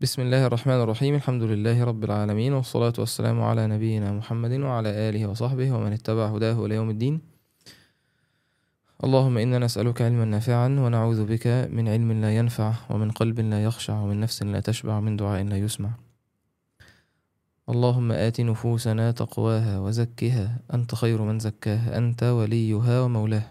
بسم الله الرحمن الرحيم الحمد لله رب العالمين والصلاة والسلام على نبينا محمد وعلى آله وصحبه ومن اتبع هداه إلى يوم الدين اللهم إنا نسألك علما نافعا ونعوذ بك من علم لا ينفع ومن قلب لا يخشع ومن نفس لا تشبع ومن دعاء لا يسمع اللهم آت نفوسنا تقواها وزكها أنت خير من زكاها أنت وليها ومولاها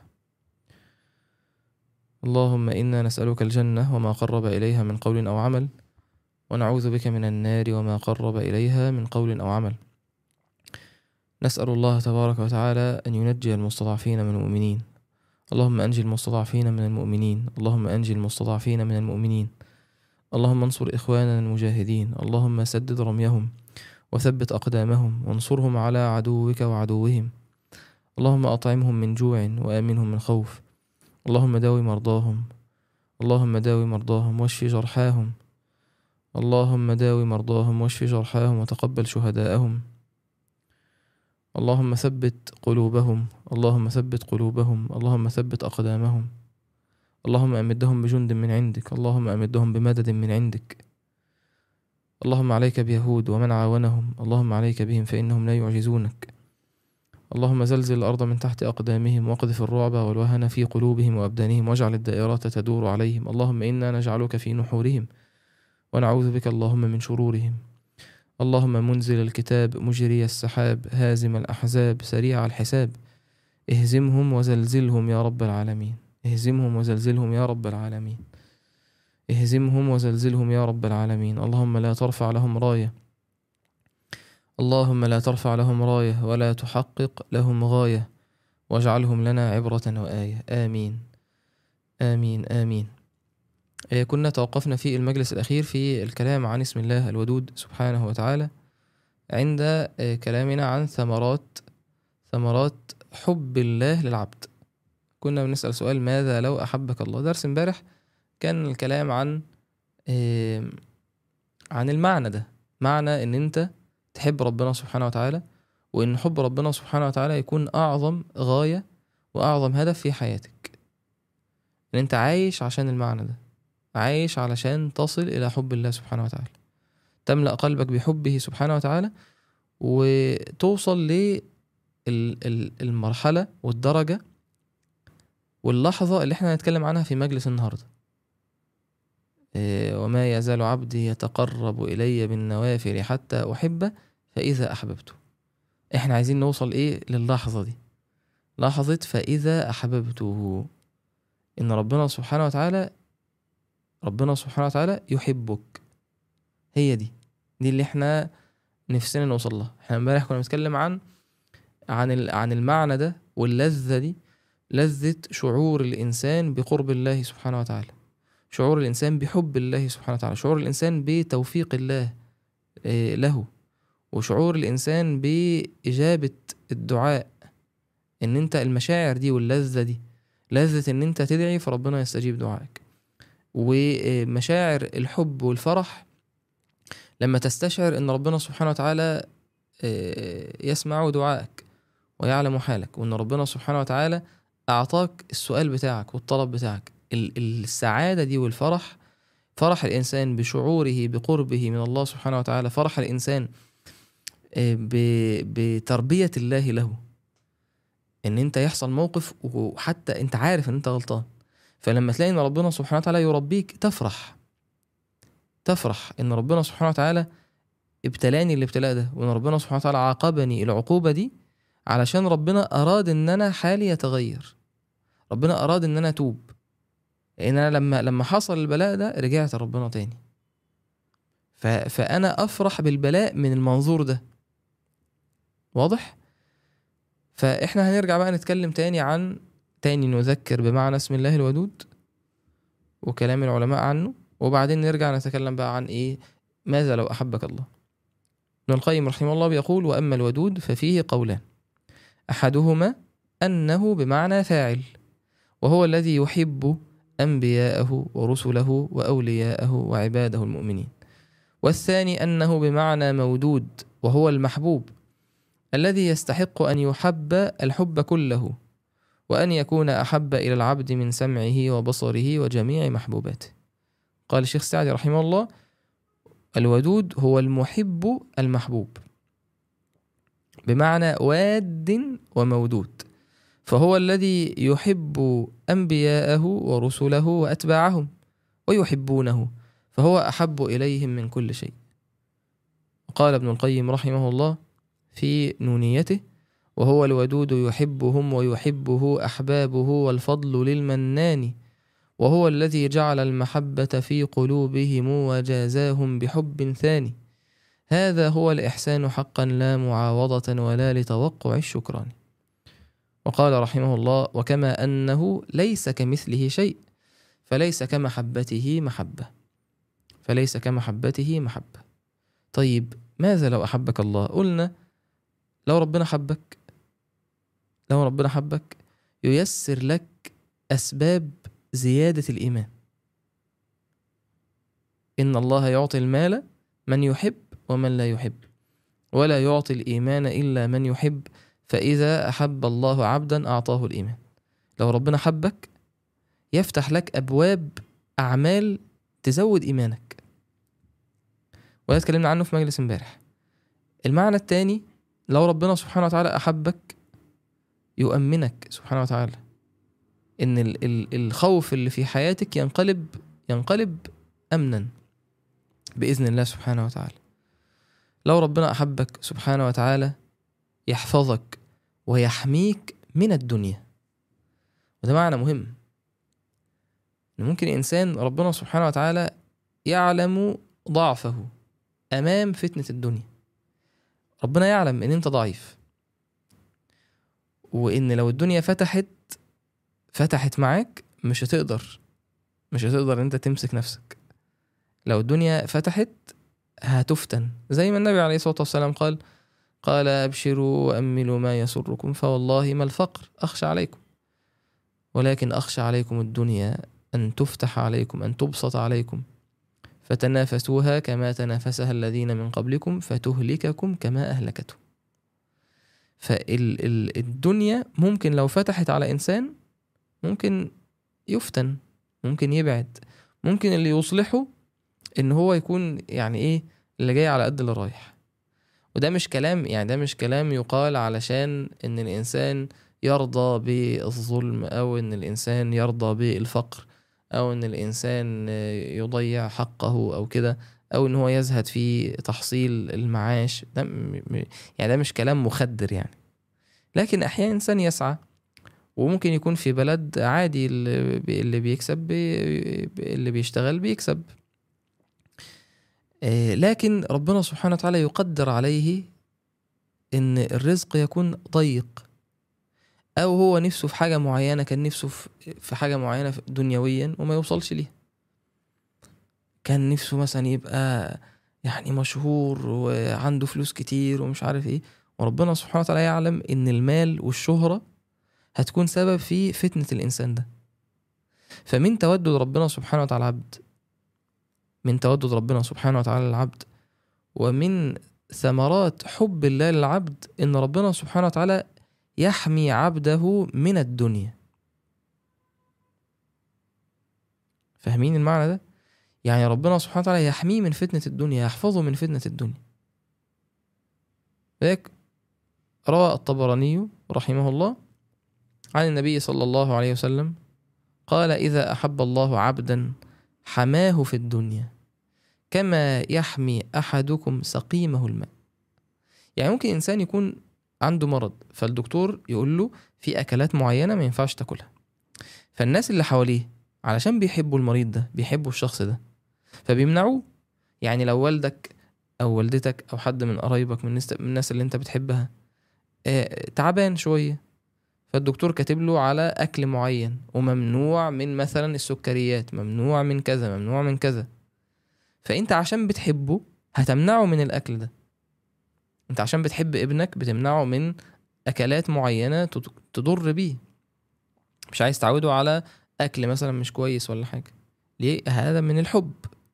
اللهم إنا نسألك الجنة وما قرب إليها من قول أو عمل ونعوذ بك من النار وما قرب إليها من قول أو عمل نسأل الله تبارك وتعالى أن ينجي المستضعفين من المؤمنين اللهم أنجي المستضعفين من المؤمنين اللهم أنجي المستضعفين من المؤمنين اللهم انصر إخواننا المجاهدين اللهم سدد رميهم وثبت أقدامهم وانصرهم على عدوك وعدوهم اللهم أطعمهم من جوع وآمنهم من خوف اللهم داوي مرضاهم اللهم داوي مرضاهم واشف جرحاهم اللهم داوي مرضاهم واشف جرحاهم وتقبل شهداءهم اللهم ثبت قلوبهم اللهم ثبت قلوبهم اللهم ثبت أقدامهم اللهم أمدهم بجند من عندك اللهم أمدهم بمدد من عندك اللهم عليك بيهود ومن عاونهم اللهم عليك بهم فإنهم لا يعجزونك اللهم زلزل الأرض من تحت أقدامهم واقذف الرعب والوهن في قلوبهم وأبدانهم واجعل الدائرات تدور عليهم اللهم إنا نجعلك في نحورهم ونعوذ بك اللهم من شرورهم اللهم منزل الكتاب مجري السحاب هازم الأحزاب سريع الحساب اهزمهم وزلزلهم يا رب العالمين اهزمهم وزلزلهم يا رب العالمين اهزمهم وزلزلهم يا رب العالمين اللهم لا ترفع لهم رايه اللهم لا ترفع لهم رايه ولا تحقق لهم غايه واجعلهم لنا عبره وايه امين امين امين آه، كنا توقفنا في المجلس الأخير في الكلام عن اسم الله الودود سبحانه وتعالى عند آه، كلامنا عن ثمرات ثمرات حب الله للعبد كنا بنسأل سؤال ماذا لو أحبك الله درس امبارح كان الكلام عن آه، عن المعنى ده معنى ان انت تحب ربنا سبحانه وتعالى وان حب ربنا سبحانه وتعالى يكون اعظم غاية واعظم هدف في حياتك ان انت عايش عشان المعنى ده عايش علشان تصل إلى حب الله سبحانه وتعالى تملأ قلبك بحبه سبحانه وتعالى وتوصل للمرحلة والدرجة واللحظة اللي احنا هنتكلم عنها في مجلس النهاردة إيه، وما يزال عبدي يتقرب إلي بالنوافل حتى أحبه فإذا أحببته احنا عايزين نوصل ايه للحظة دي لحظة فإذا أحببته إن ربنا سبحانه وتعالى ربنا سبحانه وتعالى يحبك هي دي دي اللي احنا نفسنا نوصل لها احنا امبارح كنا بنتكلم عن عن عن المعنى ده واللذة دي لذة شعور الإنسان بقرب الله سبحانه وتعالى شعور الإنسان بحب الله سبحانه وتعالى شعور الإنسان بتوفيق الله آه، له وشعور الإنسان بإجابة الدعاء إن أنت المشاعر دي واللذة دي لذة إن أنت تدعي فربنا يستجيب دعائك ومشاعر الحب والفرح لما تستشعر ان ربنا سبحانه وتعالى آه، يسمع دعائك ويعلم حالك وان ربنا سبحانه وتعالى اعطاك السؤال بتاعك والطلب بتاعك السعادة دي والفرح فرح الإنسان بشعوره بقربه من الله سبحانه وتعالى فرح الإنسان آه، بتربية الله له إن أنت يحصل موقف وحتى أنت عارف إن أنت غلطان فلما تلاقي ان ربنا سبحانه وتعالى يربيك تفرح تفرح ان ربنا سبحانه وتعالى ابتلاني الابتلاء ده وان ربنا سبحانه وتعالى عاقبني العقوبه دي علشان ربنا اراد ان انا حالي يتغير ربنا اراد ان انا اتوب لان انا لما لما حصل البلاء ده رجعت لربنا تاني فانا افرح بالبلاء من المنظور ده واضح فاحنا هنرجع بقى نتكلم تاني عن تاني نذكر بمعنى اسم الله الودود وكلام العلماء عنه وبعدين نرجع نتكلم بقى عن ايه ماذا لو احبك الله ابن القيم رحمه الله بيقول واما الودود ففيه قولان احدهما انه بمعنى فاعل وهو الذي يحب انبياءه ورسله واولياءه وعباده المؤمنين والثاني انه بمعنى مودود وهو المحبوب الذي يستحق ان يحب الحب كله وأن يكون أحب إلى العبد من سمعه وبصره وجميع محبوباته قال الشيخ سعدي رحمه الله الودود هو المحب المحبوب بمعنى واد ومودود فهو الذي يحب انبياءه ورسله واتباعهم ويحبونه فهو احب اليهم من كل شيء قال ابن القيم رحمه الله في نونيته وهو الودود يحبهم ويحبه احبابه والفضل للمنان وهو الذي جعل المحبه في قلوبهم وجازاهم بحب ثاني هذا هو الإحسان حقا لا معاوضة ولا لتوقع الشكران وقال رحمه الله وكما أنه ليس كمثله شيء فليس كمحبته محبة فليس كمحبته محبة طيب ماذا لو أحبك الله قلنا لو ربنا حبك لو ربنا حبك ييسر لك أسباب زيادة الإيمان إن الله يعطي المال من يحب ومن لا يحب ولا يعطي الإيمان إلا من يحب فإذا أحب الله عبدا أعطاه الإيمان لو ربنا حبك يفتح لك أبواب أعمال تزود إيمانك وده اتكلمنا عنه في مجلس امبارح المعنى التاني لو ربنا سبحانه وتعالى أحبك يؤمنك سبحانه وتعالى إن ال- ال- الخوف اللي في حياتك ينقلب ينقلب أمنا بإذن الله سبحانه وتعالى لو ربنا أحبك سبحانه وتعالى يحفظك ويحميك من الدنيا وده معنى مهم إن ممكن إنسان ربنا سبحانه وتعالى يعلم ضعفه أمام فتنة الدنيا ربنا يعلم إن أنت ضعيف وإن لو الدنيا فتحت فتحت معاك مش هتقدر مش هتقدر إن أنت تمسك نفسك لو الدنيا فتحت هتفتن زي ما النبي عليه الصلاة والسلام قال قال أبشروا وأملوا ما يسركم فوالله ما الفقر أخشى عليكم ولكن أخشى عليكم الدنيا أن تفتح عليكم أن تبسط عليكم فتنافسوها كما تنافسها الذين من قبلكم فتهلككم كما أهلكتهم فالدنيا ممكن لو فتحت على إنسان ممكن يفتن ممكن يبعد ممكن اللي يصلحه ان هو يكون يعني ايه اللي جاي على قد اللي رايح وده مش كلام يعني ده مش كلام يقال علشان ان الانسان يرضى بالظلم او ان الانسان يرضى بالفقر او ان الانسان يضيع حقه او كده او ان هو يزهد في تحصيل المعاش ده م- م- يعني ده مش كلام مخدر يعني لكن احيانا انسان يسعى وممكن يكون في بلد عادي اللي بي- اللي بيكسب بي- اللي بيشتغل بيكسب آه، لكن ربنا سبحانه وتعالى يقدر عليه ان الرزق يكون ضيق او هو نفسه في حاجه معينه كان نفسه في- في حاجه معينه في- دنيويا وما يوصلش ليها كان نفسه مثلا يبقى يعني مشهور وعنده فلوس كتير ومش عارف ايه وربنا سبحانه وتعالى يعلم ان المال والشهره هتكون سبب في فتنه الانسان ده فمن تودد ربنا سبحانه وتعالى العبد من تودد ربنا سبحانه وتعالى للعبد ومن ثمرات حب الله للعبد ان ربنا سبحانه وتعالى يحمي عبده من الدنيا فاهمين المعنى ده يعني ربنا سبحانه وتعالى يحميه من فتنة الدنيا يحفظه من فتنة الدنيا ذلك روى الطبراني رحمه الله عن النبي صلى الله عليه وسلم قال إذا أحب الله عبدا حماه في الدنيا كما يحمي أحدكم سقيمه الماء يعني ممكن إنسان يكون عنده مرض فالدكتور يقول له في أكلات معينة ما ينفعش تاكلها فالناس اللي حواليه علشان بيحبوا المريض ده بيحبوا الشخص ده فبيمنعوه يعني لو والدك أو والدتك أو حد من قرايبك من الناس- من الناس اللي أنت بتحبها آه، تعبان شوية فالدكتور كاتب له على أكل معين وممنوع من مثلا السكريات ممنوع من كذا ممنوع من كذا فأنت عشان بتحبه هتمنعه من الأكل ده أنت عشان بتحب ابنك بتمنعه من أكلات معينة تت- تضر بيه مش عايز تعوده على أكل مثلا مش كويس ولا حاجة ليه هذا من الحب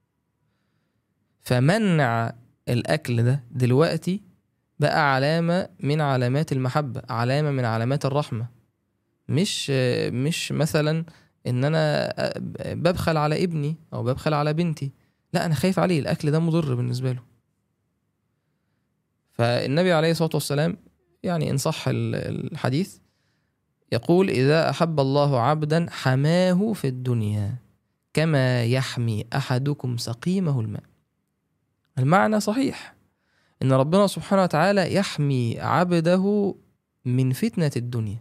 فمنع الأكل ده دلوقتي بقى علامة من علامات المحبة علامة من علامات الرحمة مش مش مثلا ان انا ببخل على ابني او ببخل على بنتي لا انا خايف عليه الاكل ده مضر بالنسبه له فالنبي عليه الصلاه والسلام يعني ان صح ال- الحديث يقول اذا احب الله عبدا حماه في الدنيا كما يحمي احدكم سقيمه الماء المعنى صحيح ان ربنا سبحانه وتعالى يحمي عبده من فتنه الدنيا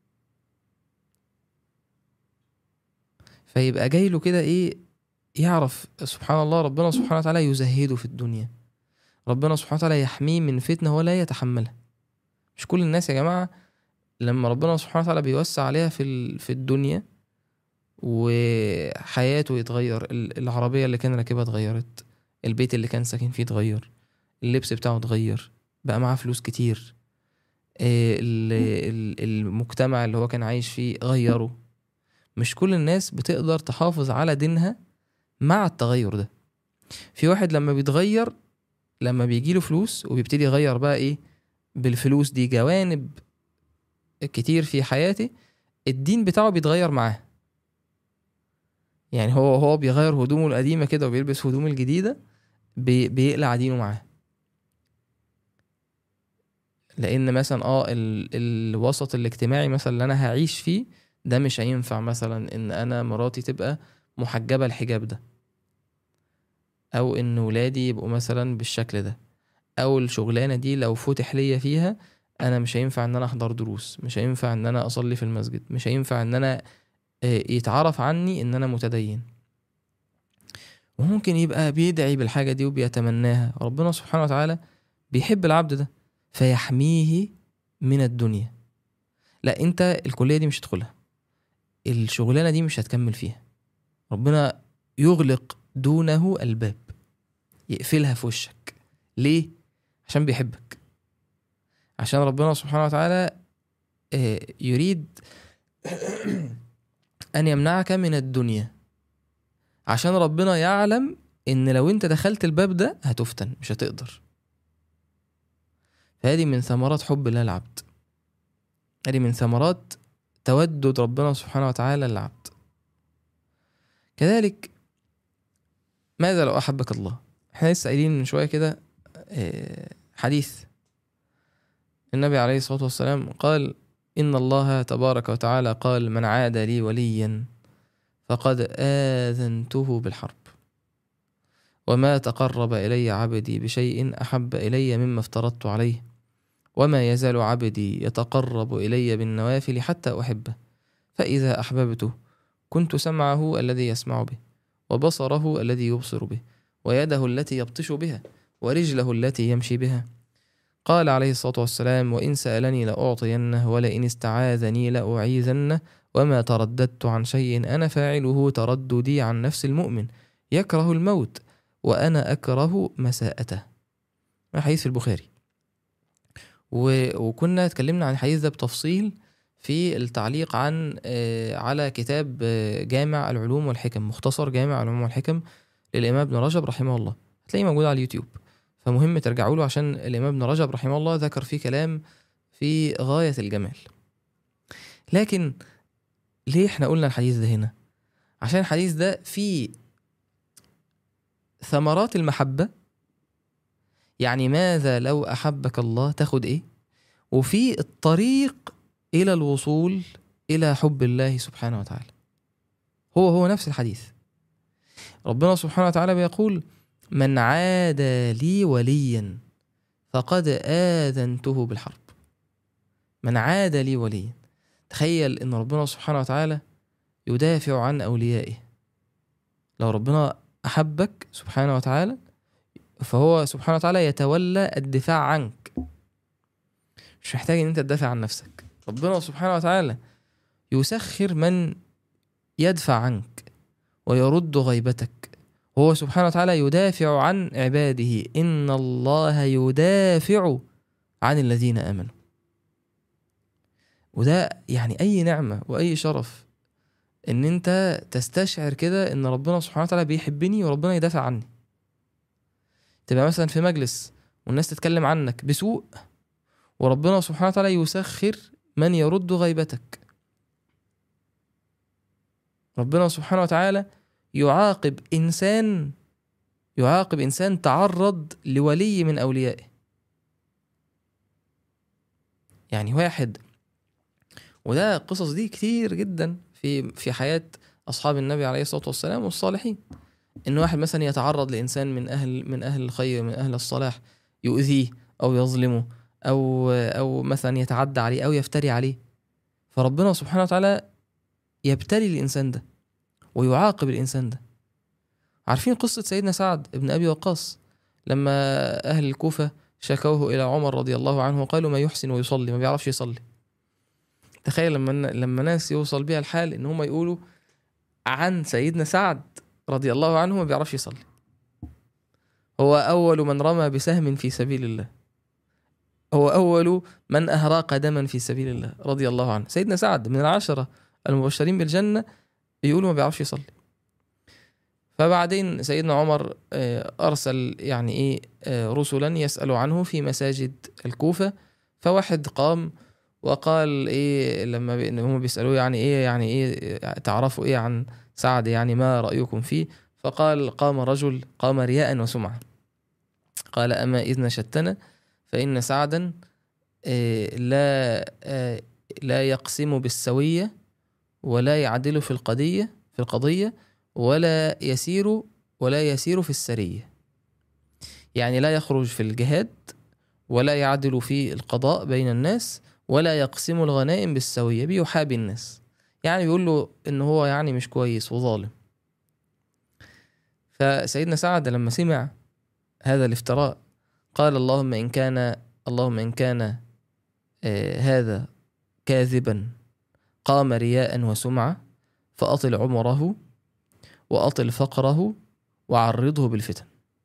فيبقى جاي له كده ايه يعرف سبحان الله ربنا سبحانه وتعالى يزهده في الدنيا ربنا سبحانه وتعالى يحميه من فتنة هو لا يتحملها مش كل الناس يا جماعة لما ربنا سبحانه وتعالى بيوسع عليها في ال- في الدنيا وحياته يتغير ال- العربية اللي كان راكبها اتغيرت البيت اللي كان ساكن فيه اتغير اللبس بتاعه اتغير بقى معاه فلوس كتير آه، ال- ال- المجتمع اللي هو كان عايش فيه غيره مش كل الناس بتقدر تحافظ على دينها مع التغير ده في واحد لما بيتغير لما بيجيله فلوس وبيبتدي يغير بقى ايه بالفلوس دي جوانب كتير في حياتي الدين بتاعه بيتغير معاه يعني هو هو بيغير هدومه القديمة كده وبيلبس هدومه الجديدة بي بيقلع دينه معاه لان مثلا اه ال الوسط الاجتماعي مثلا اللي انا هعيش فيه ده مش هينفع مثلا ان انا مراتي تبقى محجبة الحجاب ده او ان ولادي يبقوا مثلا بالشكل ده او الشغلانة دي لو فتح ليا فيها انا مش هينفع ان انا احضر دروس مش هينفع ان انا اصلي في المسجد مش هينفع ان انا آه، يتعرف عني ان انا متدين وممكن يبقى بيدعي بالحاجة دي وبيتمناها ربنا سبحانه وتعالى بيحب العبد ده فيحميه من الدنيا لا انت الكلية دي مش هتدخلها الشغلانة دي مش هتكمل فيها ربنا يغلق دونه الباب يقفلها في وشك ليه عشان بيحبك عشان ربنا سبحانه وتعالى آه، يريد ان يمنعك من الدنيا عشان ربنا يعلم ان لو انت دخلت الباب ده هتفتن مش هتقدر فهذه من ثمرات حب الله العبد هذه من ثمرات تودد ربنا سبحانه وتعالى للعبد كذلك ماذا لو أحبك الله احنا لسه قايلين من شوية كده آه، حديث النبي عليه الصلاة والسلام قال إن الله تبارك وتعالى قال من عاد لي وليا فقد آذنته بالحرب وما تقرب إلي عبدي بشيء أحب إلي مما افترضت عليه وما يزال عبدي يتقرب إلي بالنوافل حتى أحبه فإذا أحببته كنت سمعه الذي يسمع به وبصره الذي يبصر به ويده التي يبطش بها ورجله التي يمشي بها قال عليه الصلاة والسلام وإن سألني لأعطينه ولئن استعاذني لأعيذنه وما ترددت عن شيء أنا فاعله ترددي عن نفس المؤمن يكره الموت وأنا أكره مساءته حديث في البخاري و... وكنا اتكلمنا عن الحديث ده بتفصيل في التعليق عن آه، على كتاب آه، جامع العلوم والحكم مختصر جامع العلوم والحكم للإمام ابن رجب رحمه الله هتلاقيه موجود على اليوتيوب فمهم ترجعوا له عشان الإمام ابن رجب رحمه الله ذكر فيه كلام في غاية الجمال لكن ليه احنا قلنا الحديث ده هنا عشان الحديث ده فيه ثمرات المحبة يعني ماذا لو أحبك الله تاخد إيه وفي الطريق إلى الوصول إلى حب الله سبحانه وتعالى هو هو نفس الحديث ربنا سبحانه وتعالى بيقول من عاد لي وليا فقد آذنته بالحرب من عاد لي وليا تخيل ان ربنا سبحانه وتعالى يدافع عن اوليائه لو ربنا احبك سبحانه وتعالى فهو سبحانه وتعالى يتولى الدفاع عنك مش محتاج ان انت تدافع عن نفسك ربنا سبحانه وتعالى يسخر من يدفع عنك ويرد غيبتك وهو سبحانه وتعالى يدافع عن عباده ان الله يدافع عن الذين امنوا وده يعني اي نعمه واي شرف ان انت تستشعر كده ان ربنا سبحانه وتعالى بيحبني وربنا يدافع عني تبقى مثلا في مجلس والناس تتكلم عنك بسوء وربنا سبحانه وتعالى يسخر من يرد غيبتك ربنا سبحانه وتعالى يعاقب انسان يعاقب إنسان تعرض لولي من أوليائه يعني واحد وده القصص دي كتير جدا في في حياة أصحاب النبي عليه الصلاة والسلام والصالحين إن واحد مثلا يتعرض لإنسان من أهل من أهل الخير من أهل الصلاح يؤذيه أو يظلمه أو أو مثلا يتعدى عليه أو يفتري عليه فربنا سبحانه وتعالى يبتلي الإنسان ده ويعاقب الإنسان ده عارفين قصة سيدنا سعد بن أبي وقاص لما أهل الكوفة شكوه إلى عمر رضي الله عنه وقالوا ما يحسن ويصلي ما بيعرفش يصلي تخيل لما لما ناس يوصل بيها الحال ان هم يقولوا عن سيدنا سعد رضي الله عنه ما بيعرفش يصلي هو اول من رمى بسهم في سبيل الله هو اول من اهراق دما في سبيل الله رضي الله عنه سيدنا سعد من العشره المبشرين بالجنه يقولوا ما بيعرفش يصلي فبعدين سيدنا عمر آه، ارسل يعني ايه آه، رسلا يسالوا عنه في مساجد الكوفه فواحد قام وقال ايه لما بي- إن هم بيسالوه يعني ايه يعني ايه تعرفوا ايه عن سعد يعني ما رايكم فيه فقال قام رجل قام رياء وسمعه قال اما اذ نشدتنا فان سعدا آه، لا آه، لا يقسم بالسويه ولا يعدل في القضيه في القضيه ولا يسير ولا يسير في السريه يعني لا يخرج في الجهاد ولا يعدل في القضاء بين الناس ولا يقسم الغنائم بالسويه بيحابي الناس يعني بيقول له ان هو يعني مش كويس وظالم فسيدنا سعد لما سمع هذا الافتراء قال اللهم ان كان اللهم ان كان آه هذا كاذبا قام رياء وسمعه فاطل عمره واطل فقره وعرضه بالفتن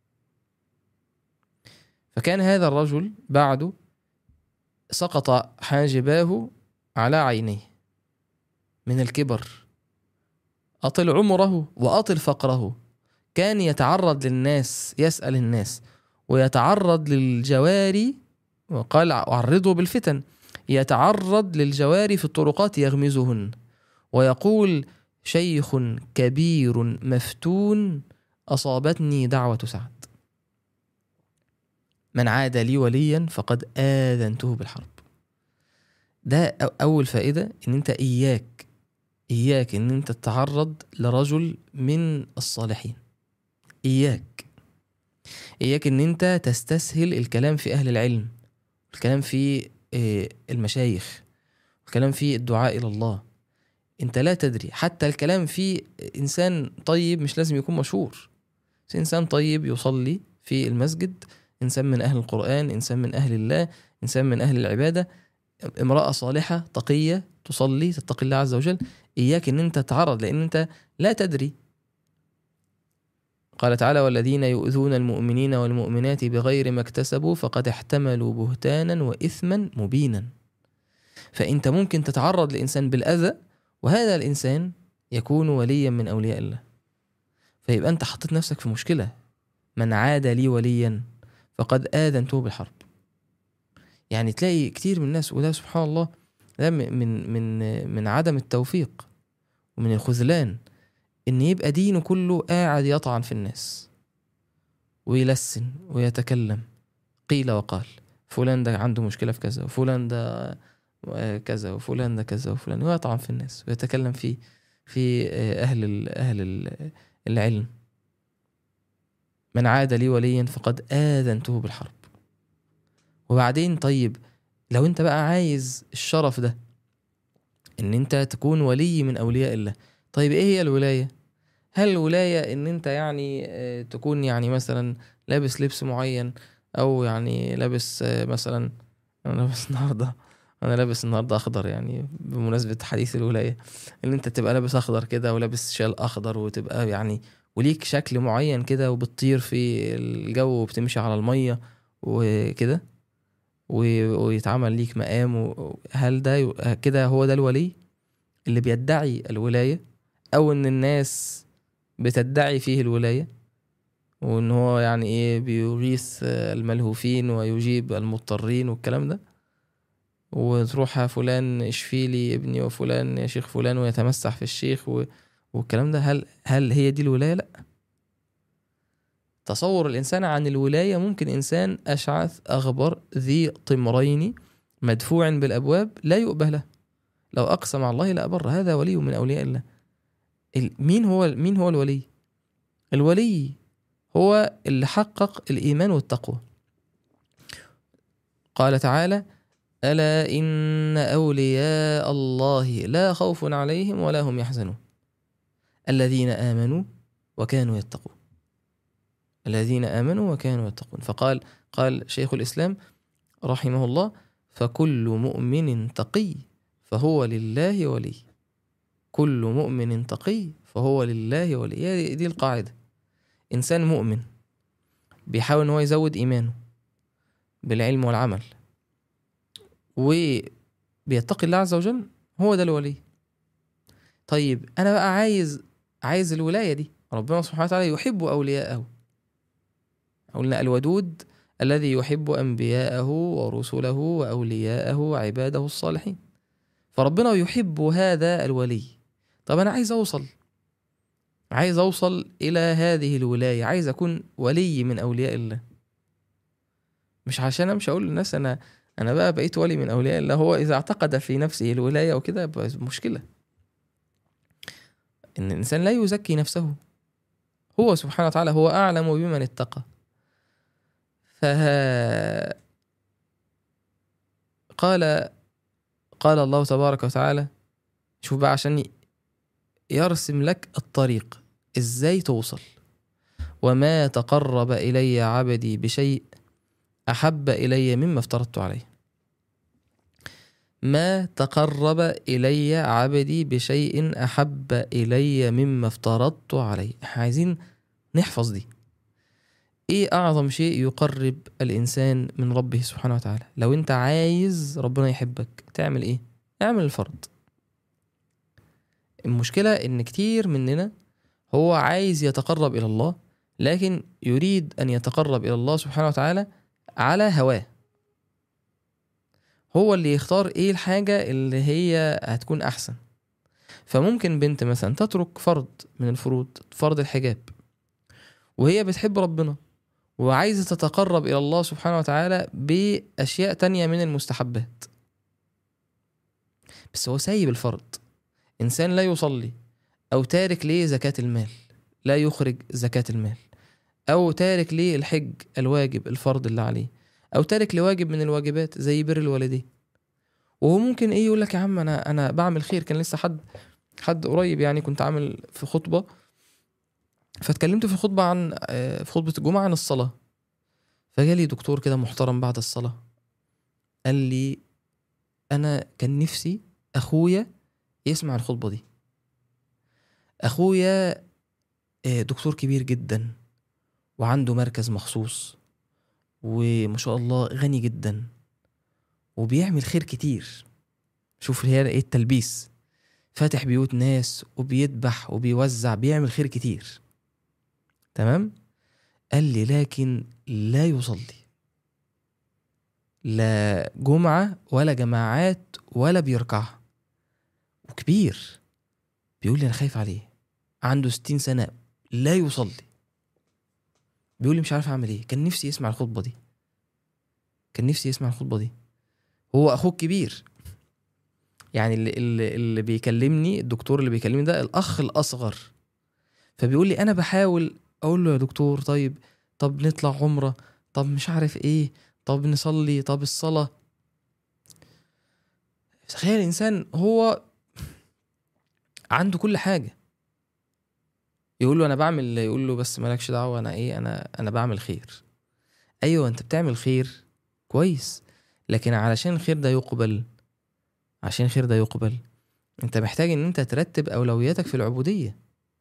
فكان هذا الرجل بعد سقط حاجباه على عينيه من الكبر أطل عمره وأطل فقره كان يتعرض للناس يسأل الناس ويتعرض للجواري وقال عرضه بالفتن يتعرض للجواري في الطرقات يغمزهن ويقول شيخ كبير مفتون أصابتني دعوة سعد من عاد لي وليا فقد آذنته بالحرب ده أو- أول فائدة إن أنت إياك إياك إن أنت تتعرض لرجل من الصالحين إياك إياك إن أنت تستسهل الكلام في أهل العلم الكلام في آه، المشايخ الكلام في الدعاء إلى الله أنت لا تدري حتى الكلام في إنسان طيب مش لازم يكون مشهور بس إنسان طيب يصلي في المسجد إنسان من أهل القرآن إنسان من أهل الله إنسان من أهل العبادة امرأة صالحة تقية تصلي تتقي الله عز وجل إياك إن أنت تتعرض لأن أنت لا تدري قال تعالى والذين يؤذون المؤمنين والمؤمنات بغير ما اكتسبوا فقد احتملوا بهتانا وإثما مبينا فأنت ممكن تتعرض لإنسان بالأذى وهذا الإنسان يكون وليا من أولياء الله فيبقى أنت حطيت نفسك في مشكلة من عاد لي وليا فقد آذنته بالحرب يعني تلاقي كتير من الناس وده سبحان الله ده من من من من عدم التوفيق ومن الخذلان ان يبقى دينه كله قاعد يطعن في الناس ويلسن ويتكلم قيل وقال فلان ده عنده مشكلة في كذا وفلان ده آه، كذا وفلان ده كذا وفلان ويطعن في الناس ويتكلم في في آه، أهل ال- أهل ال- العلم من عاد لي وليا فقد آذنته بالحرب وبعدين طيب لو انت بقى عايز الشرف ده ان انت تكون ولي من اولياء الله طيب ايه هي الولايه هل الولايه ان انت يعني آه، تكون يعني مثلا لابس لبس معين او يعني لابس آه، مثلا انا لابس النهارده انا لابس النهارده اخضر يعني بمناسبه حديث الولايه ان انت تبقى لابس اخضر كده ولابس شال اخضر وتبقى يعني وليك شكل معين كده وبتطير في الجو وبتمشي على الميه وكده و- ويتعمل ليك مقام و- هل ده ي- كده هو ده الولي اللي بيدعي الولاية أو إن الناس بتدعي فيه الولاية وإن هو يعني إيه بيغيث آه، الملهوفين ويجيب المضطرين والكلام ده وتروح يا فلان اشفي لي ابني وفلان يا شيخ فلان ويتمسح في الشيخ و... والكلام ده هل هل هي دي الولاية؟ لأ تصور الإنسان عن الولاية ممكن إنسان أشعث أغبر ذي طمرين مدفوع بالأبواب لا يؤبه له لو أقسم على الله لأبر هذا ولي من أولياء الله ال- مين هو مين هو الولي الولي هو اللي حقق الإيمان والتقوى قال تعالى ألا إن أولياء الله لا خوف عليهم ولا هم يحزنون الذين آمنوا وكانوا يتقون الذين آمنوا وكانوا يتقون فقال قال شيخ الإسلام رحمه الله فكل مؤمن تقي فهو لله ولي كل مؤمن تقي فهو لله ولي هي دي القاعدة إنسان مؤمن بيحاول إن هو يزود إيمانه بالعلم والعمل وبيتقي الله عز وجل هو ده الولي طيب أنا بقى عايز عايز الولاية دي ربنا سبحانه وتعالى يحب أولياءه قلنا الودود الذي يحب أنبياءه ورسله وأولياءه وعباده الصالحين فربنا يحب هذا الولي طب أنا عايز أوصل عايز أوصل إلى هذه الولاية عايز أكون ولي من أولياء الله مش عشان أمشي أقول للناس أنا أنا بقى بقيت ولي من أولياء الله هو إذا اعتقد في نفسه الولاية وكده يبقى مشكلة إن الإنسان لا يزكي نفسه هو سبحانه وتعالى هو أعلم بمن اتقى فها قال قال الله تبارك وتعالى شوف بقى عشان يرسم لك الطريق ازاي توصل وما تقرب الي عبدي بشيء احب الي مما افترضت عليه ما تقرب الي عبدي بشيء احب الي مما افترضت عليه احنا عايزين نحفظ دي ايه اعظم شيء يقرب الانسان من ربه سبحانه وتعالى لو انت عايز ربنا يحبك تعمل ايه اعمل الفرض المشكلة ان كتير مننا هو عايز يتقرب الى الله لكن يريد ان يتقرب الى الله سبحانه وتعالى على هواه هو اللي يختار ايه الحاجة اللي هي هتكون احسن فممكن بنت مثلا تترك فرض من الفروض فرض الحجاب وهي بتحب ربنا وعايزة تتقرب إلى الله سبحانه وتعالى بأشياء تانية من المستحبات بس هو سايب الفرض إنسان لا يصلي أو تارك ليه زكاة المال لا يخرج زكاة المال أو تارك ليه الحج الواجب الفرض اللي عليه أو تارك لواجب من الواجبات زي بر الوالدين وهو ممكن إيه يقول لك يا عم أنا أنا بعمل خير كان لسه حد حد قريب يعني كنت عامل في خطبة فاتكلمت في خطبة عن آه، في خطبة الجمعة عن الصلاة فجالي دكتور كده محترم بعد الصلاة قال لي أنا كان نفسي أخويا يسمع الخطبة دي أخويا آه، دكتور كبير جدا وعنده مركز مخصوص وما شاء الله غني جدا وبيعمل خير كتير شوف هي ايه التلبيس فاتح بيوت ناس وبيذبح وبيوزع بيعمل خير كتير تمام قال لي لكن لا يصلي لا جمعة ولا جماعات ولا بيركعها وكبير بيقول لي أنا خايف عليه عنده ستين سنة لا يصلي بيقول لي مش عارف أعمل إيه كان نفسي يسمع الخطبة دي كان نفسي يسمع الخطبة دي هو أخوك كبير يعني اللي, اللي, اللي بيكلمني الدكتور اللي بيكلمني ده الأخ الأصغر فبيقول لي أنا بحاول اقول له يا دكتور طيب طب نطلع عمره طب مش عارف ايه طب نصلي طب الصلاه تخيل الانسان هو عنده كل حاجه يقول له انا بعمل يقول له بس مالكش دعوه انا ايه انا انا بعمل خير ايوه انت بتعمل خير كويس لكن علشان الخير ده يقبل عشان الخير ده يقبل انت محتاج ان انت ترتب اولوياتك في العبوديه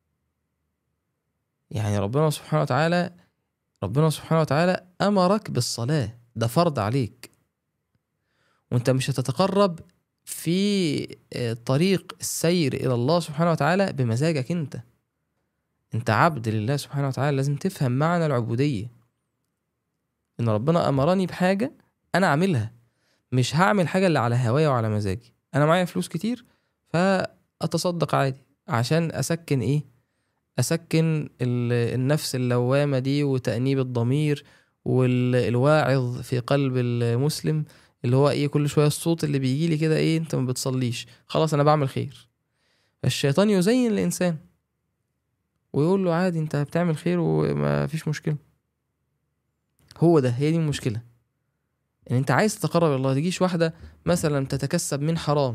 يعني ربنا سبحانه وتعالى ربنا سبحانه وتعالى أمرك بالصلاة ده فرض عليك وانت مش هتتقرب في طريق السير إلى الله سبحانه وتعالى بمزاجك انت انت عبد لله سبحانه وتعالى لازم تفهم معنى العبودية ان ربنا أمرني بحاجة أنا أعملها مش هعمل حاجة اللي على هوايا وعلى مزاجي أنا معايا فلوس كتير فأتصدق عادي عشان أسكن إيه اسكن ال- النفس اللوامه دي وتانيب الضمير والواعظ في قلب المسلم اللي هو ايه كل شويه الصوت اللي بيجي لي كده ايه انت ما بتصليش خلاص انا بعمل خير الشيطان يزين الانسان ويقول له عادي انت بتعمل خير وما فيش مشكله هو ده هي دي المشكله ان انت عايز تتقرب الى الله تجيش واحده مثلا تتكسب من حرام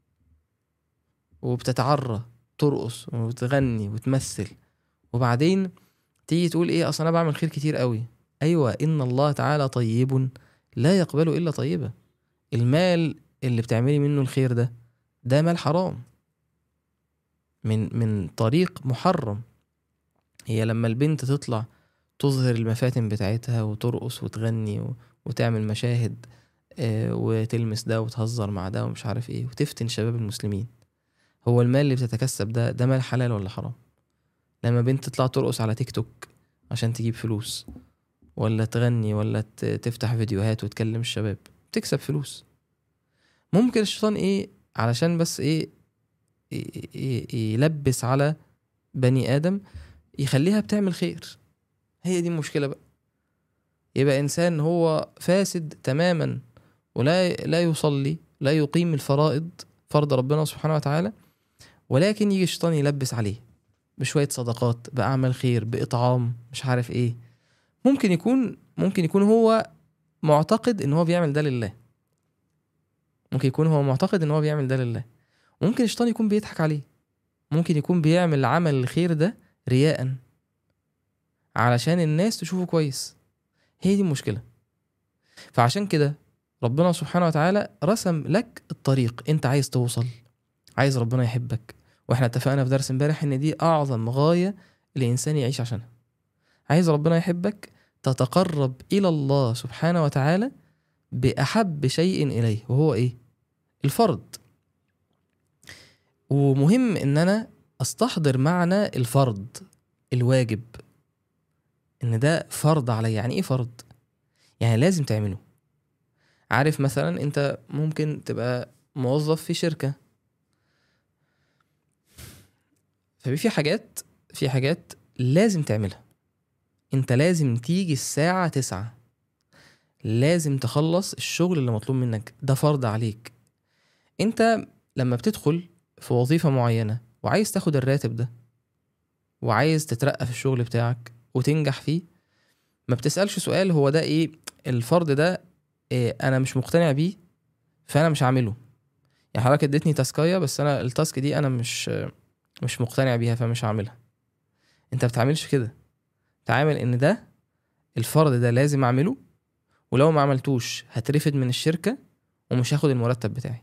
وبتتعرى ترقص وتغني وتمثل وبعدين تيجي تقول ايه اصل انا بعمل خير كتير قوي ايوه ان الله تعالى طيب لا يقبل الا طيبا المال اللي بتعملي منه الخير ده ده مال حرام من من طريق محرم هي لما البنت تطلع تظهر المفاتن بتاعتها وترقص وتغني و- وتعمل مشاهد آه، وتلمس ده وتهزر مع ده ومش عارف ايه وتفتن شباب المسلمين هو المال اللي بتتكسب ده ده مال حلال ولا حرام لما بنت تطلع ترقص على تيك توك عشان تجيب فلوس ولا تغني ولا ت- تفتح فيديوهات وتكلم الشباب تكسب فلوس ممكن الشيطان ايه علشان بس ايه ي- ي- يلبس على بني ادم يخليها بتعمل خير هي دي المشكله بقى يبقى انسان هو فاسد تماما ولا لا يصلي لا يقيم الفرائض فرض ربنا سبحانه وتعالى ولكن يجي الشيطان يلبس عليه بشويه صدقات باعمال خير باطعام مش عارف ايه ممكن يكون ممكن يكون هو معتقد ان هو بيعمل ده لله ممكن يكون هو معتقد ان هو بيعمل ده لله ممكن الشيطان يكون بيضحك عليه ممكن يكون بيعمل عمل الخير ده رياء علشان الناس تشوفه كويس هي دي المشكلة فعشان كده ربنا سبحانه وتعالى رسم لك الطريق انت عايز توصل عايز ربنا يحبك واحنا اتفقنا في درس امبارح ان دي اعظم غاية الانسان يعيش عشانها عايز ربنا يحبك تتقرب الى الله سبحانه وتعالى باحب شيء اليه وهو ايه الفرض ومهم ان انا استحضر معنى الفرض الواجب ان ده فرض عليا يعني ايه فرض يعني لازم تعمله عارف مثلا انت ممكن تبقى موظف في شركة ففي في حاجات في حاجات لازم تعملها انت لازم تيجي الساعة تسعة لازم تخلص الشغل اللي مطلوب منك ده فرض عليك انت لما بتدخل في وظيفة معينة وعايز تاخد الراتب ده وعايز تترقى في الشغل بتاعك وتنجح فيه ما بتسألش سؤال هو ده ايه الفرض ده إيه انا مش مقتنع بيه فانا مش هعمله يعني حضرتك اديتني تاسكايه بس انا التاسك دي انا مش مش مقتنع بيها فمش هعملها انت بتعملش كده تعامل ان ده الفرض ده لازم اعمله ولو ما عملتوش هترفد من الشركه ومش هاخد المرتب بتاعي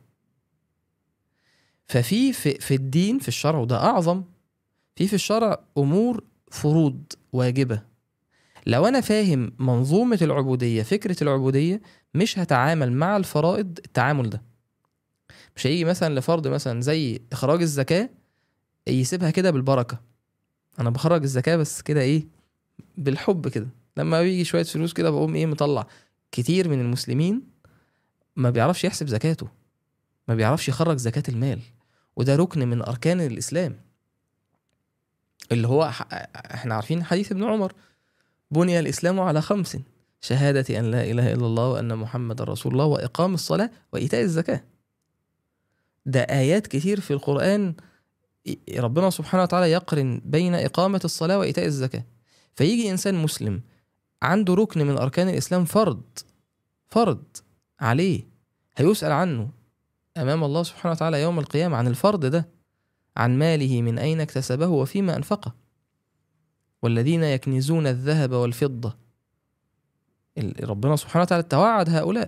ففي في, في الدين في الشرع وده اعظم في في الشرع امور فروض واجبه لو انا فاهم منظومه العبوديه فكره العبوديه مش هتعامل مع الفرائض التعامل ده مش هيجي مثلا لفرض مثلا زي اخراج الزكاه يسيبها كده بالبركه انا بخرج الزكاه بس كده ايه بالحب كده لما بيجي شويه فلوس كده بقوم ايه مطلع كتير من المسلمين ما بيعرفش يحسب زكاته ما بيعرفش يخرج زكاه المال وده ركن من اركان الاسلام اللي هو ح- احنا عارفين حديث ابن عمر بني الاسلام على خمس شهادة أن لا إله إلا الله وأن محمد رسول الله وإقام الصلاة وإيتاء الزكاة ده آيات كتير في القرآن ربنا سبحانه وتعالى يقرن بين إقامة الصلاة وإيتاء الزكاة فيجي إنسان مسلم عنده ركن من أركان الإسلام فرض فرض عليه هيسأل عنه أمام الله سبحانه وتعالى يوم القيامة عن الفرض ده عن ماله من أين اكتسبه وفيما أنفقه والذين يكنزون الذهب والفضة ال- ربنا سبحانه وتعالى توعد هؤلاء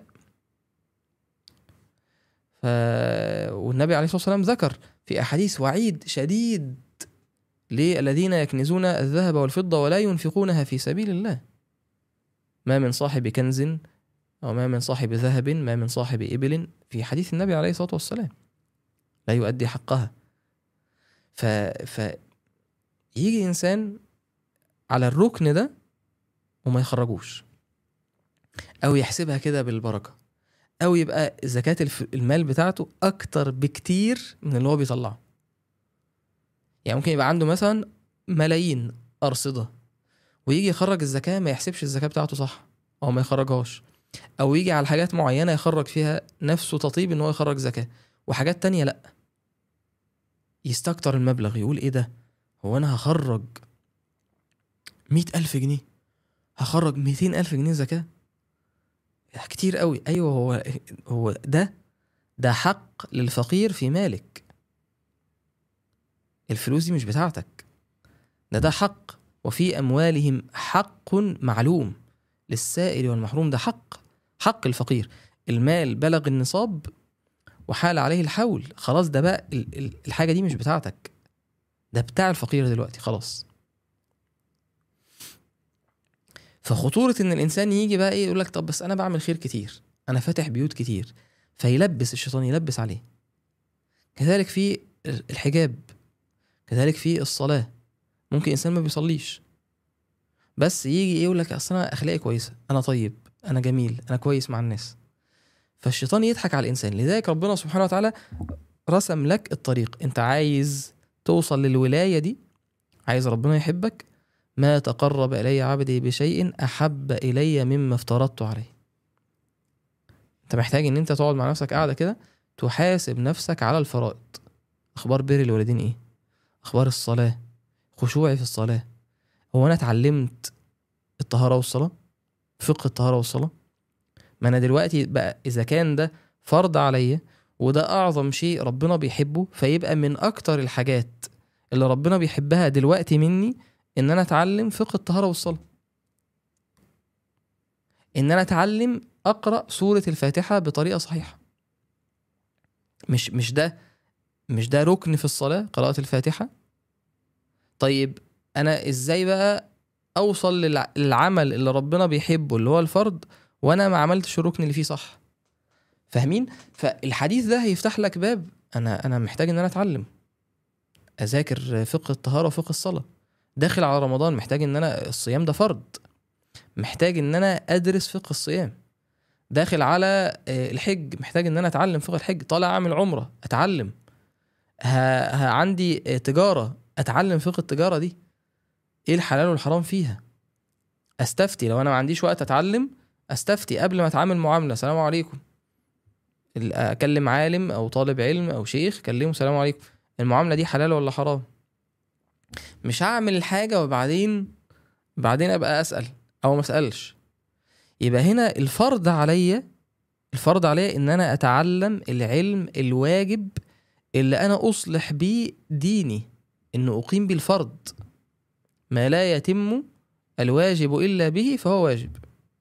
ف... والنبي عليه الصلاة والسلام ذكر في أحاديث وعيد شديد للذين يكنزون الذهب والفضة ولا ينفقونها في سبيل الله ما من صاحب كنز أو ما من صاحب ذهب ما من صاحب إبل في حديث النبي عليه الصلاة والسلام لا يؤدي حقها ف... ف يجي إنسان على الركن ده وما يخرجوش أو يحسبها كده بالبركة أو يبقى زكاة الف- المال بتاعته أكتر بكتير من اللي هو بيطلعه يعني ممكن يبقى عنده مثلا ملايين ارصده ويجي يخرج الزكاه ما يحسبش الزكاه بتاعته صح او ما يخرجهاش او يجي على حاجات معينه يخرج فيها نفسه تطيب ان هو يخرج زكاه وحاجات تانية لا يستكتر المبلغ يقول ايه ده هو انا هخرج مئة ألف جنيه هخرج ميتين ألف جنيه زكاة كتير قوي أيوة هو هو ده ده حق للفقير في مالك الفلوس دي مش بتاعتك ده ده حق وفي أموالهم حق معلوم للسائل والمحروم ده حق حق الفقير المال بلغ النصاب وحال عليه الحول خلاص ده بقى ال- ال- الحاجة دي مش بتاعتك ده بتاع الفقير دلوقتي خلاص فخطورة إن الإنسان يجي بقى إيه يقول لك طب بس أنا بعمل خير كتير أنا فاتح بيوت كتير فيلبس الشيطان يلبس عليه كذلك في الحجاب كذلك في الصلاة ممكن إنسان ما بيصليش بس يجي إيه يقول لك أصل أنا أخلاقي كويسة أنا طيب أنا جميل أنا كويس مع الناس فالشيطان يضحك على الإنسان لذلك ربنا سبحانه وتعالى رسم لك الطريق أنت عايز توصل للولاية دي عايز ربنا يحبك ما تقرب إلي عبدي بشيء أحب إلي مما افترضت عليه أنت محتاج إن أنت تقعد مع نفسك قاعدة كده تحاسب نفسك على الفرائض أخبار بر الوالدين إيه أخبار الصلاة خشوعي في الصلاة هو أنا اتعلمت الطهارة والصلاة فقه الطهارة والصلاة ما أنا دلوقتي بقى إذا كان ده فرض عليا وده أعظم شيء ربنا بيحبه فيبقى من أكتر الحاجات اللي ربنا بيحبها دلوقتي مني ان انا اتعلم فقه الطهاره والصلاه ان انا اتعلم اقرا سوره الفاتحه بطريقه صحيحه مش مش ده مش ده ركن في الصلاه قراءه الفاتحه طيب انا ازاي بقى اوصل للع- للعمل اللي ربنا بيحبه اللي هو الفرض وانا ما عملتش الركن اللي فيه صح فاهمين فالحديث ده هيفتح لك باب انا انا محتاج ان انا اتعلم اذاكر فقه الطهاره وفقه الصلاه داخل على رمضان محتاج ان انا الصيام ده فرض محتاج ان انا ادرس فقه الصيام داخل على آه، الحج محتاج ان انا اتعلم فقه الحج طالع اعمل عمره اتعلم ها ها عندي آه، تجاره اتعلم فقه التجاره دي ايه الحلال والحرام فيها استفتي لو انا ما عنديش وقت اتعلم استفتي قبل ما اتعامل معامله سلام عليكم ال- اكلم عالم او طالب علم او شيخ كلمه سلام عليكم المعامله دي حلال ولا حرام مش هعمل الحاجة وبعدين بعدين ابقى اسأل او ما اسألش يبقى هنا الفرض عليا الفرض عليا ان انا اتعلم العلم الواجب اللي انا اصلح بيه ديني ان اقيم بيه الفرض ما لا يتم الواجب الا به فهو واجب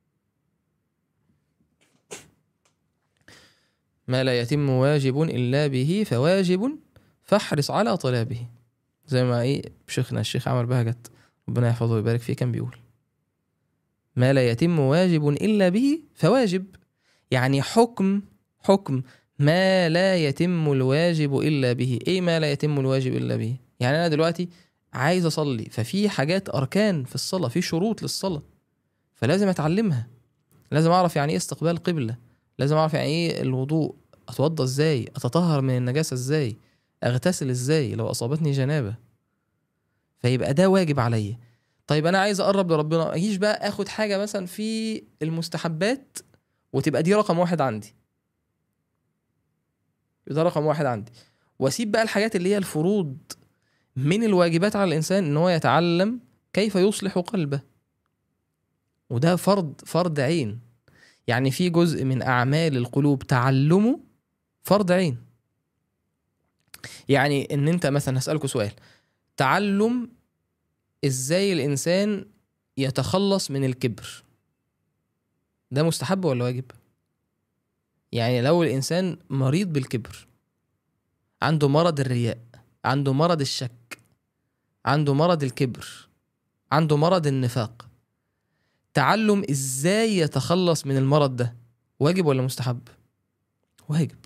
ما لا يتم واجب الا به فواجب فاحرص على طلابه زي ما ايه شيخنا الشيخ عمر بهجت ربنا يحفظه ويبارك فيه كان بيقول ما لا يتم واجب الا به فواجب يعني حكم حكم ما لا يتم الواجب الا به ايه ما لا يتم الواجب الا به يعني انا دلوقتي عايز اصلي ففي حاجات اركان في الصلاه في شروط للصلاه فلازم اتعلمها لازم اعرف يعني ايه استقبال قبله لازم اعرف يعني ايه الوضوء اتوضى ازاي اتطهر من النجاسه ازاي اغتسل ازاي لو اصابتني جنابه فيبقى ده واجب عليا طيب انا عايز اقرب لربنا ما اجيش بقى اخد حاجه مثلا في المستحبات وتبقى دي رقم واحد عندي ده رقم واحد عندي واسيب بقى الحاجات اللي هي الفروض من الواجبات على الانسان ان هو يتعلم كيف يصلح قلبه وده فرض فرض عين يعني في جزء من اعمال القلوب تعلمه فرض عين يعني ان انت مثلا هسألكوا سؤال تعلم ازاي الانسان يتخلص من الكبر ده مستحب ولا واجب يعني لو الانسان مريض بالكبر عنده مرض الرياء عنده مرض الشك عنده مرض الكبر عنده مرض النفاق تعلم ازاي يتخلص من المرض ده واجب ولا مستحب واجب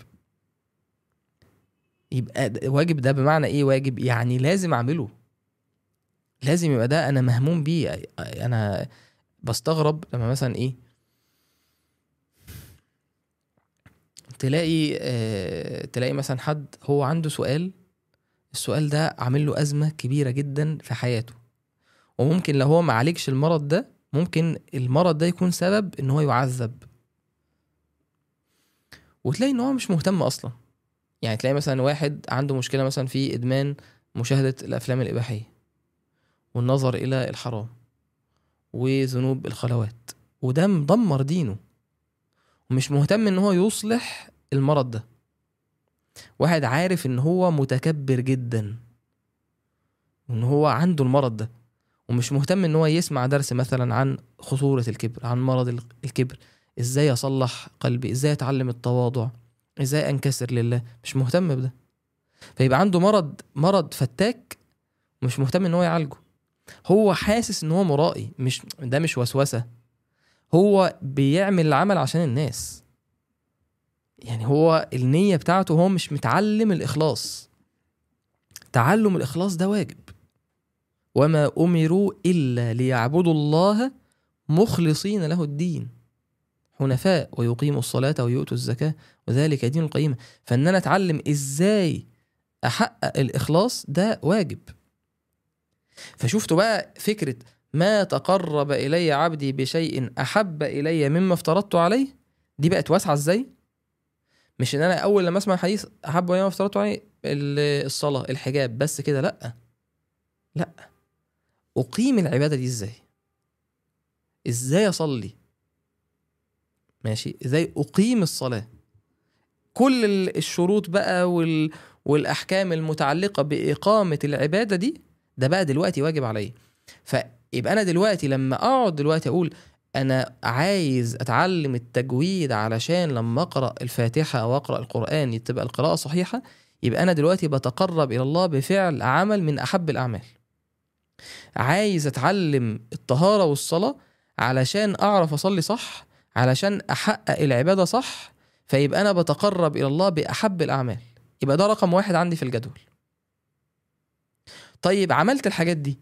يبقى ده- واجب ده بمعنى ايه واجب يعني لازم اعمله لازم يبقى ده انا مهموم بيه انا بستغرب لما مثلا ايه تلاقي آه تلاقي مثلا حد هو عنده سؤال السؤال ده عامل له ازمه كبيره جدا في حياته وممكن لو هو ما عالجش المرض ده ممكن المرض ده يكون سبب ان هو يعذب وتلاقي ان هو مش مهتم اصلا يعني تلاقي مثلا واحد عنده مشكله مثلا في ادمان مشاهده الافلام الاباحيه والنظر الى الحرام وذنوب الخلوات وده مدمر دينه ومش مهتم ان هو يصلح المرض ده واحد عارف ان هو متكبر جدا وان هو عنده المرض ده ومش مهتم ان هو يسمع درس مثلا عن خطورة الكبر عن مرض الكبر ازاي اصلح قلبي ازاي اتعلم التواضع ازاي انكسر لله مش مهتم بده فيبقى عنده مرض مرض فتاك ومش مهتم ان هو يعالجه هو حاسس ان هو مرائي مش ده مش وسوسه هو بيعمل العمل عشان الناس يعني هو النيه بتاعته هو مش متعلم الاخلاص تعلم الاخلاص ده واجب وما امروا الا ليعبدوا الله مخلصين له الدين حنفاء ويقيموا الصلاه ويؤتوا الزكاه وذلك دين القيمه فان انا اتعلم ازاي احقق الاخلاص ده واجب فشفتوا بقى فكره ما تقرب الي عبدي بشيء احب الي مما افترضت عليه دي بقت واسعه ازاي مش ان انا اول لما اسمع الحديث احب الي ما افترضت عليه الصلاه الحجاب بس كده لا لا اقيم العباده دي ازاي ازاي اصلي ماشي ازاي اقيم الصلاه كل الشروط بقى وال... والاحكام المتعلقه باقامه العباده دي ده بقى دلوقتي واجب عليا فيبقى انا دلوقتي لما اقعد دلوقتي اقول انا عايز اتعلم التجويد علشان لما اقرا الفاتحه او اقرا القران تبقى القراءه صحيحه يبقى انا دلوقتي بتقرب الى الله بفعل عمل من احب الاعمال عايز اتعلم الطهاره والصلاه علشان اعرف اصلي صح علشان احقق العباده صح فيبقى انا بتقرب الى الله باحب الاعمال يبقى ده رقم واحد عندي في الجدول طيب عملت الحاجات دي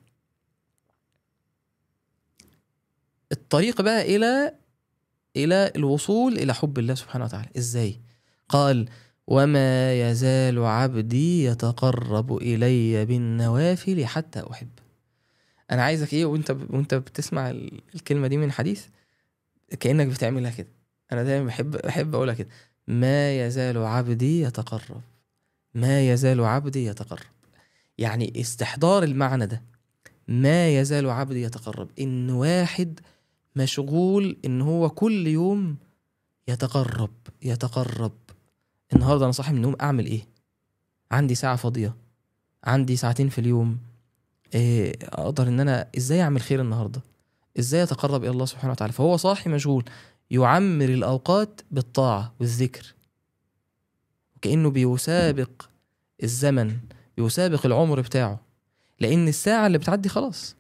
الطريق بقى الى الى الوصول الى حب الله سبحانه وتعالى ازاي قال وما يزال عبدي يتقرب الي بالنوافل حتى احب انا عايزك ايه وانت وانت بتسمع الكلمه دي من حديث كانك بتعملها كده انا دايما بحب بحب اقولها كده ما يزال عبدي يتقرب ما يزال عبدي يتقرب يعني استحضار المعنى ده ما يزال عبدي يتقرب ان واحد مشغول ان هو كل يوم يتقرب يتقرب النهارده انا صاحي من النوم اعمل ايه عندي ساعه فاضيه عندي ساعتين في اليوم إيه اقدر ان انا ازاي اعمل خير النهارده ازاي اتقرب الى الله سبحانه وتعالى فهو صاحي مشغول يعمر الاوقات بالطاعه والذكر وكانه بيسابق الزمن بيسابق العمر بتاعه لان الساعه اللي بتعدي خلاص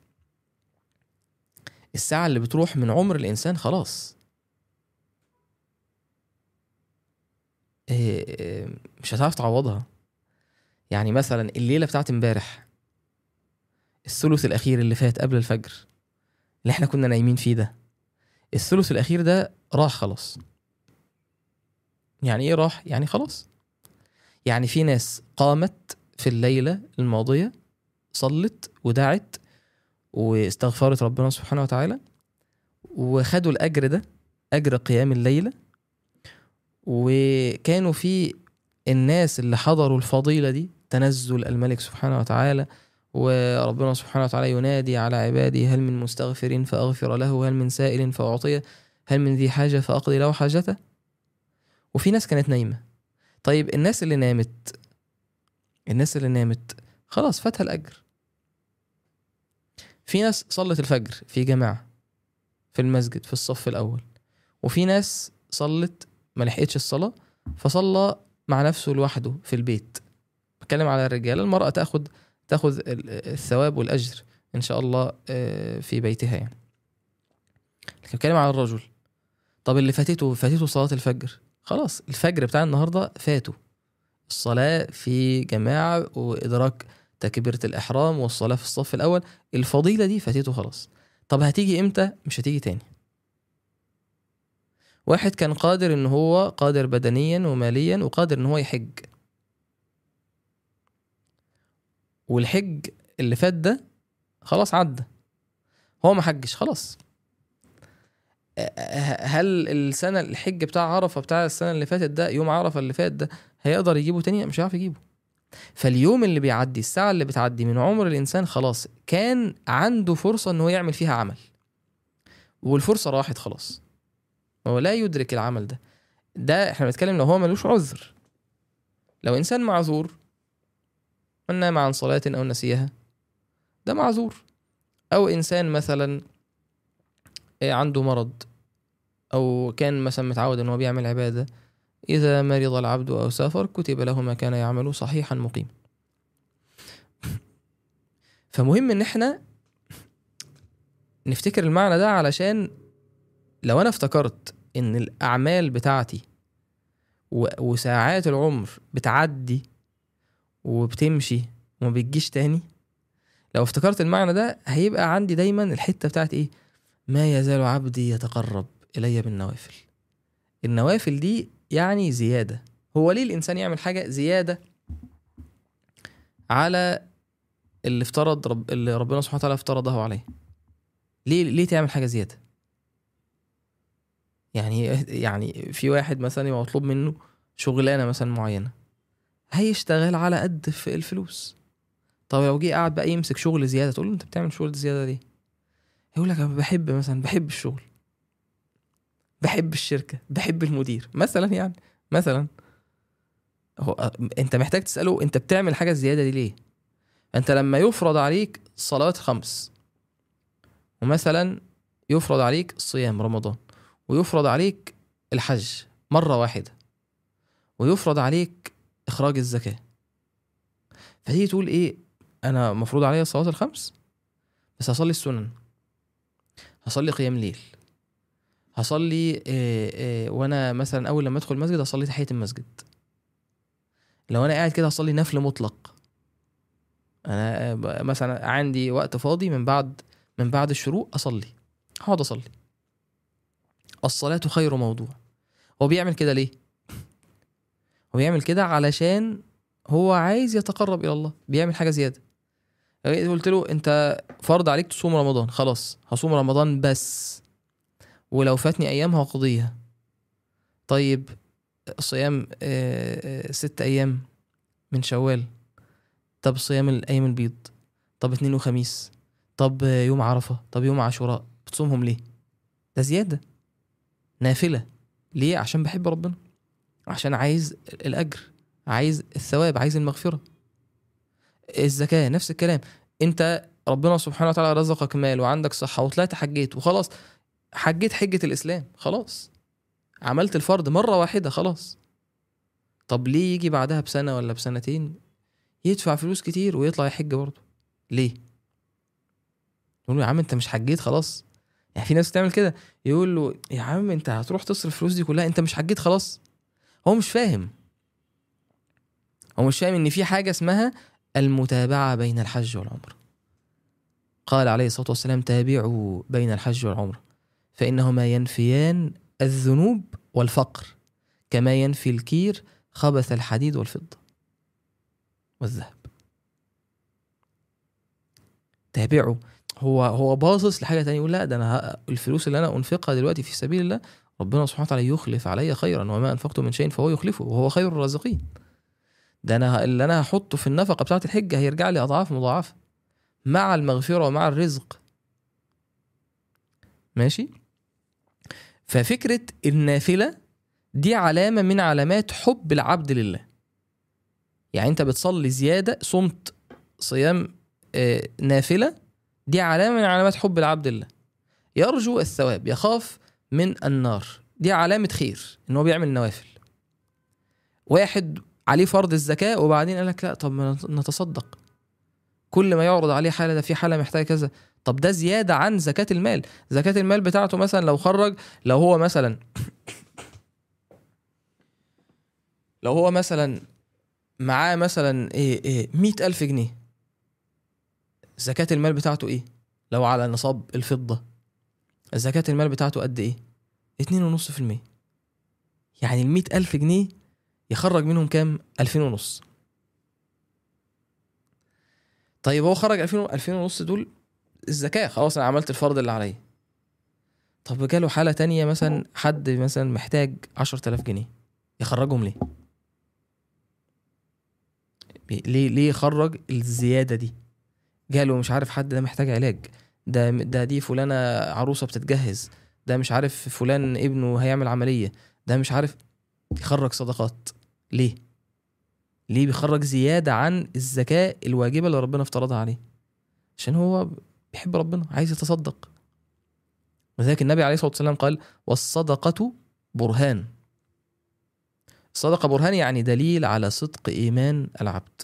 الساعه اللي بتروح من عمر الانسان خلاص إيه مش هتعرف تعوضها يعني مثلا الليله بتاعت امبارح الثلث الاخير اللي فات قبل الفجر اللي احنا كنا نايمين فيه ده الثلث الاخير ده راح خلاص يعني ايه راح يعني خلاص يعني في ناس قامت في الليله الماضيه صلت ودعت واستغفرت ربنا سبحانه وتعالى وخدوا الاجر ده اجر قيام الليله وكانوا في الناس اللي حضروا الفضيله دي تنزل الملك سبحانه وتعالى وربنا سبحانه وتعالى ينادي على عباده هل من مستغفر فأغفر له هل من سائل فأعطيه هل من ذي حاجة فأقضي له حاجته وفي ناس كانت نايمة طيب الناس اللي نامت الناس اللي نامت خلاص فاتها الأجر في ناس صلت الفجر في جماعة في المسجد في الصف الأول وفي ناس صلت ما لحقتش الصلاة فصلى مع نفسه لوحده في البيت بتكلم على الرجال المرأة تاخد تاخذ الثواب والاجر ان شاء الله في بيتها يعني لكن بتكلم على الرجل طب اللي فاتته فاتته صلاه الفجر خلاص الفجر بتاع النهارده فاته الصلاه في جماعه وادراك تكبيره الاحرام والصلاه في الصف الاول الفضيله دي فاتته خلاص طب هتيجي امتى مش هتيجي تاني واحد كان قادر ان هو قادر بدنيا وماليا وقادر ان هو يحج والحج اللي فات ده خلاص عدى هو ما حجش خلاص أه- هل السنه الحج بتاع عرفه بتاع السنه اللي فاتت ده يوم عرفه اللي فات ده هيقدر يجيبه تاني مش هيعرف يجيبه فاليوم اللي بيعدي الساعه اللي بتعدي من عمر الانسان خلاص كان عنده فرصه ان هو يعمل فيها عمل والفرصه راحت خلاص هو لا يدرك العمل ده ده احنا بنتكلم لو هو ملوش عذر لو انسان معذور من نام عن صلاه او نسيها ده معذور او انسان مثلا إيه عنده مرض او كان مثلا متعود ان هو بيعمل عباده اذا مرض العبد او سافر كتب له ما كان يعمل صحيحا مقيم فمهم ان احنا نفتكر المعنى ده علشان لو انا افتكرت ان الاعمال بتاعتي و- وساعات العمر بتعدي وبتمشي وما بتجيش تاني لو افتكرت المعنى ده هيبقى عندي دايما الحته بتاعت ايه ما يزال عبدي يتقرب الي بالنوافل النوافل دي يعني زياده هو ليه الانسان يعمل حاجه زياده على اللي افترض رب اللي ربنا سبحانه وتعالى افترضه عليه ليه ليه تعمل حاجه زياده يعني يعني في واحد مثلا يبقى مطلوب منه شغلانه مثلا معينه هيشتغل على قد في الفلوس طب لو جه قاعد بقى يمسك شغل زياده تقول له انت بتعمل شغل زياده ليه يقول لك انا بحب مثلا بحب الشغل بحب الشركه بحب المدير مثلا يعني مثلا هو انت محتاج تساله انت بتعمل حاجه زياده دي ليه انت لما يفرض عليك صلوات خمس ومثلا يفرض عليك صيام رمضان ويفرض عليك الحج مرة واحدة ويفرض عليك إخراج الزكاة فتيجي تقول إيه أنا مفروض عليا الصلوات الخمس بس هصلي السنن هصلي قيام ليل هصلي إيه إيه وأنا مثلا أول لما أدخل المسجد هصلي تحية المسجد لو أنا قاعد كده هصلي نفل مطلق أنا آه، مثلا عندي وقت فاضي من بعد من بعد الشروق أصلي هقعد أصلي الصلاة خير موضوع هو بيعمل كده ليه؟ هو بيعمل كده علشان هو عايز يتقرب إلى الله بيعمل حاجة زيادة يعني قلت له أنت فرض عليك تصوم رمضان خلاص هصوم رمضان بس ولو فاتني أيام هقضيها طيب صيام آه، آه، ست أيام من شوال طب صيام الأيام البيض طب اتنين وخميس طب آه، يوم عرفة طب يوم عاشوراء بتصومهم ليه؟ ده زيادة نافلة ليه؟ عشان بحب ربنا عشان عايز الأجر عايز الثواب عايز المغفرة الزكاة نفس الكلام انت ربنا سبحانه وتعالى رزقك مال وعندك صحة وطلعت حجيت وخلاص حجيت حجة الإسلام خلاص عملت الفرض مرة واحدة خلاص طب ليه يجي بعدها بسنة ولا بسنتين يدفع فلوس كتير ويطلع يحج برضه ليه؟ يقول له يا عم انت مش حجيت خلاص يعني في ناس بتعمل كده يقول له يا عم انت هتروح تصرف الفلوس دي كلها انت مش حجيت خلاص هو مش فاهم هو مش فاهم ان في حاجه اسمها المتابعه بين الحج والعمره قال عليه الصلاه والسلام تابعوا بين الحج والعمره فانهما ينفيان الذنوب والفقر كما ينفي الكير خبث الحديد والفضه والذهب تابعوا هو هو باصص لحاجه تانية يقول لا ده انا ه- الفلوس اللي انا انفقها دلوقتي في سبيل الله ربنا سبحانه وتعالى يخلف علي خيرا وما انفقت من شيء فهو يخلفه وهو خير الرازقين ده انا ه- اللي انا هحطه في النفقه بتاعه الحج هيرجع لي اضعاف مضاعفه مع المغفره ومع الرزق ماشي ففكره النافله دي علامه من علامات حب العبد لله يعني انت بتصلي زياده صمت صيام آه، نافله دي علامة من علامات حب العبد لله يرجو الثواب يخاف من النار دي علامة خير ان هو بيعمل نوافل واحد عليه فرض الزكاة وبعدين قال لك لا طب ما نتصدق كل ما يعرض عليه حالة ده في حالة محتاجة كذا طب ده زيادة عن زكاة المال زكاة المال بتاعته مثلا لو خرج لو هو مثلا لو هو مثلا معاه مثلا ايه ايه مئة ألف جنيه زكاة المال بتاعته ايه؟ لو على نصاب الفضة زكاة المال بتاعته قد ايه؟ اتنين ونص في المية يعني المية ألف جنيه يخرج منهم كام؟ ألفين ونص طيب هو خرج 2000 2000 ونص دول الزكاه خلاص انا عملت الفرض اللي عليا طب جاله حاله تانية مثلا حد مثلا محتاج 10000 جنيه يخرجهم ليه بي- ليه ليه يخرج الزياده دي جاله مش عارف حد ده محتاج علاج ده ده دي فلانه عروسه بتتجهز ده مش عارف فلان ابنه هيعمل عمليه ده مش عارف يخرج صدقات ليه ليه بيخرج زياده عن الزكاه الواجبه اللي ربنا افترضها عليه عشان هو بيحب ربنا عايز يتصدق وذلك النبي عليه الصلاه والسلام قال والصدقه برهان الصدقه برهان يعني دليل على صدق ايمان العبد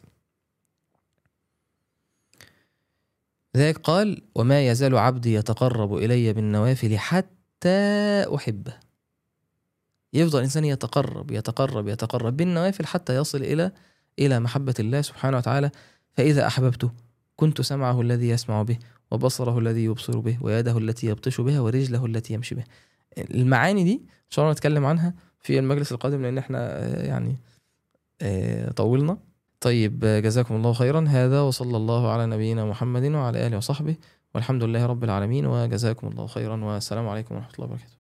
ذلك قال وما يزال عبدي يتقرب الي بالنوافل حتى احبه يفضل الانسان يتقرب يتقرب يتقرب بالنوافل حتى يصل الى الى محبه الله سبحانه وتعالى فاذا احببته كنت سمعه الذي يسمع به وبصره الذي يبصر به ويده التي يبطش بها ورجله التي يمشي بها المعاني دي ان شاء الله نتكلم عنها في المجلس القادم لان احنا آه، يعني آه، طولنا طيب آه، جزاكم الله خيرا هذا وصلى الله على نبينا محمد وعلى اله وصحبه والحمد لله رب العالمين وجزاكم الله خيرا والسلام عليكم ورحمه الله وبركاته